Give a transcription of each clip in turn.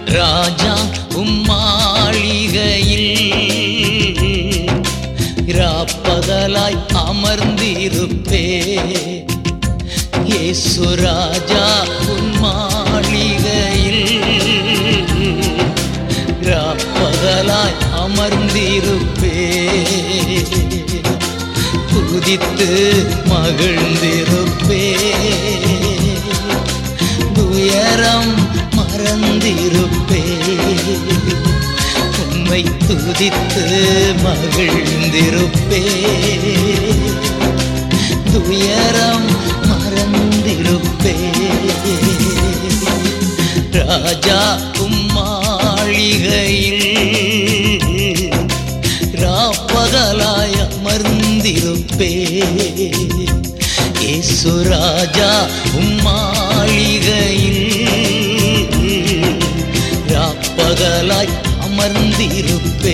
ராஜா உம்மாளிகையில் ராப்பகலாய் அமர்ந்திருப்பே இயேசு ராஜா உம்மாளிகையில் ராப்பகலாய் அமர்ந்திருப்பே துதித்து மகிழ்ந்திருப்பே துயரம் மறந்திருப்பே உம்மை துதித்து மகிழ்ந்திருப்பே துயரம் மறந்திருப்பே ராஜா உம்மாளிகையில் ராப்பகலாய் அமர்ந்திருப்பே இயேசு ராஜா உம்மாளிகையில் ராப்பகலாய் அமர்ந்திருப்பே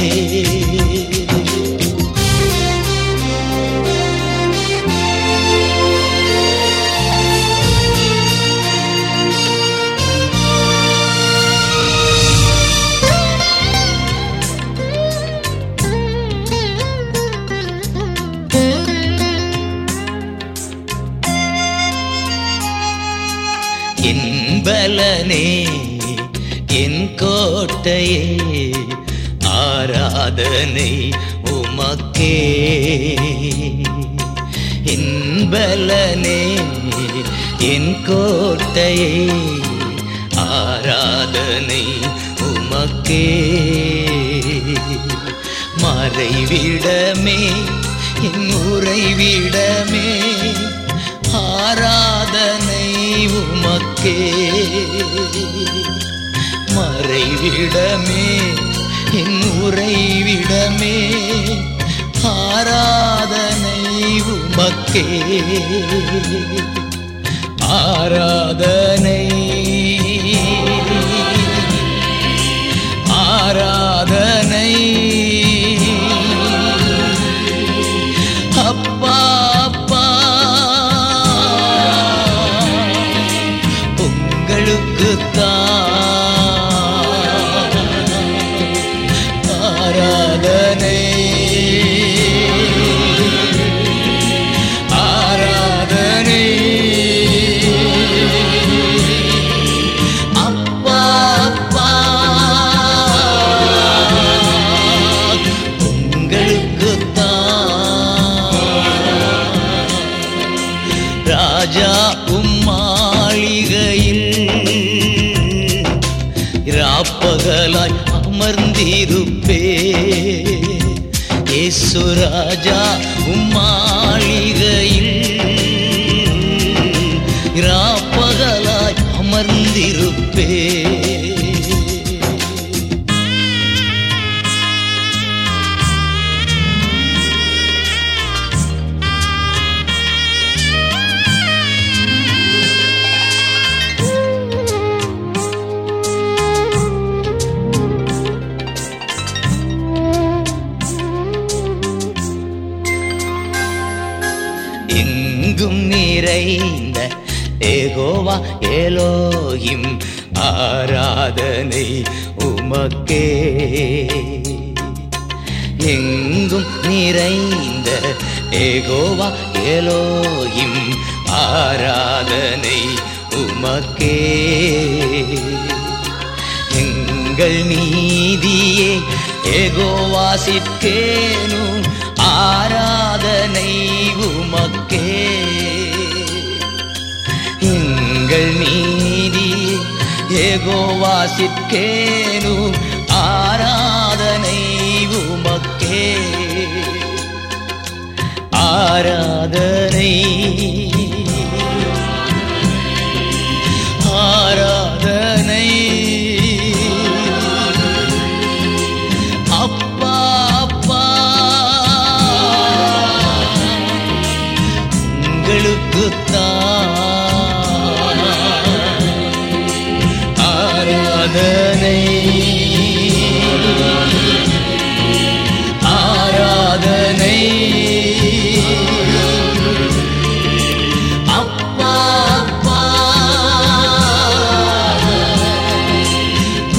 என் பலனே என் கோட்டையே ஆராதனை உமக்கே என் பலனே என் கோட்டையே ஆராதனை உமக்கே மறைவிடமே என் உறைவிடமே ஆராதனை உமக்கே மறைவிடமே என் உறைவிடமே ஆராதனை உமக்கே ஆராதனை ஆராதனை அப்பா அப்பா உங்களுக்கு ஆராதனை ஆராதனை அப்பா அப்பா உங்களுக்குத்தான் ராஜா உம்மாளிகையில் ராப்பகலாய் அமர்ந்திருப்பே இயேசு ராஜா உம்மாளிகையில் ராப்பகலாய் அமர்ந்திருப்பே எங்கும் நிறைந்த ஏகோவா ஏலோகிம் ஆராதனை உமக்கே எங்கும் நிறைந்த ஏகோவா ஏலோகிம் ஆராதனை உமக்கே எங்கள் நீதியே ஏகோவாசிற்கேனும் ஆராதனை உமக்கே எங்கள் நீதி ஏகோவாசிற்கேனும் ஆராதனை உமக்கே ஆராதனை ஆராதனை அப்பா அப்பா உங்களுக்குத்தான் ஆராதனை ஆராதனை அப்பா அப்பா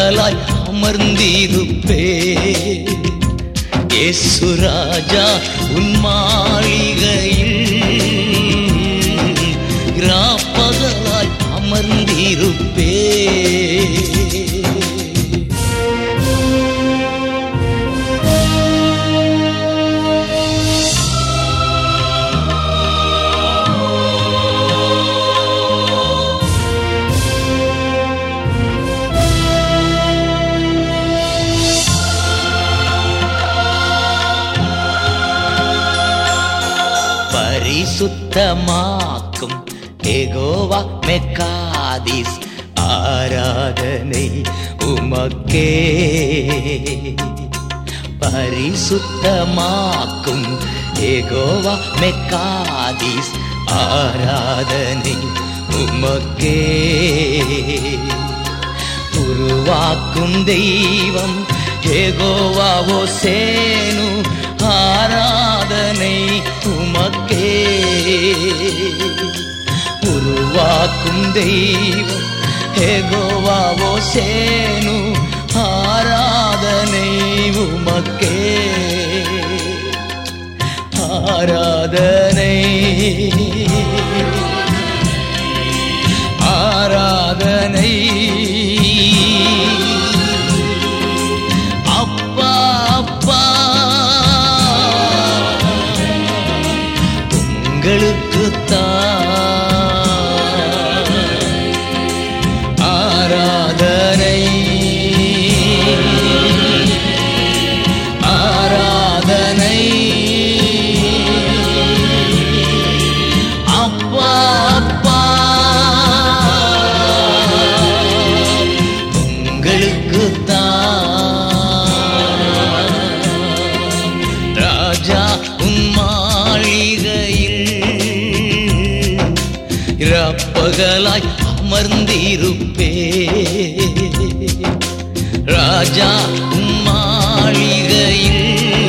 ராப்பகலாய் அமர்ந்திருப்பே இயேசு ராஜா உன் மாளிகையில் ராப்பகலாய் அமர்ந்திருப்பே பரிசுத்தமாக்கும் எகோவா மெக்காதிஸ் ஆராதனை உமக்கே பரிசுத்தமாக்கும் எகோவா மெக்காதிஸ் ஆராதனை உமக்கே உருவாக்கும் தெய்வம் ஏகோவாவோ சேனு ஆராதனை உமக்கே உருவாக்கும் தெய்வம் ஏகோவாவோ சேனு ஆராதனை உமக்கே ஆராதனை ஆராதனை அப்பா அப்பா உங்களுக்கு ஆராதனை ஆராதனை அப்பா அப்பா உங்களுக்கு ராஜா உன் மாளிகையில் இரப்பகலாய் அமர்ந்திருப்பே ராஜா உன் மாளிகையில்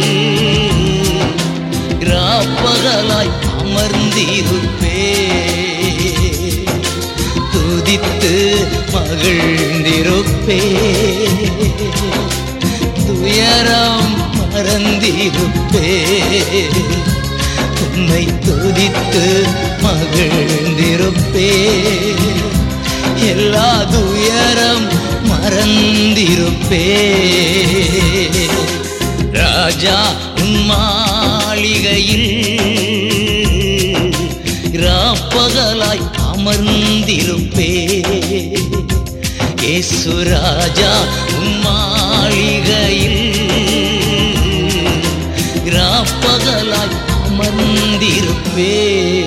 ராப்பகலாய் அமர்ந்திருப்பே துதித்து மகிழ்ந்திருப்பே துயரம் மறந்திருப்பே உன்னை துதித்து மகிழ்ந்திருப்பே எல்லா துயரம் மறந்திருப்பே ராஜா உன் மாளிகையில் ராப்பகலாய் அமர்ந்திருப்பே இயேசு ராஜா உன் மாளிகையில் ராப்பகலாய் அமர்ந்திருப்பே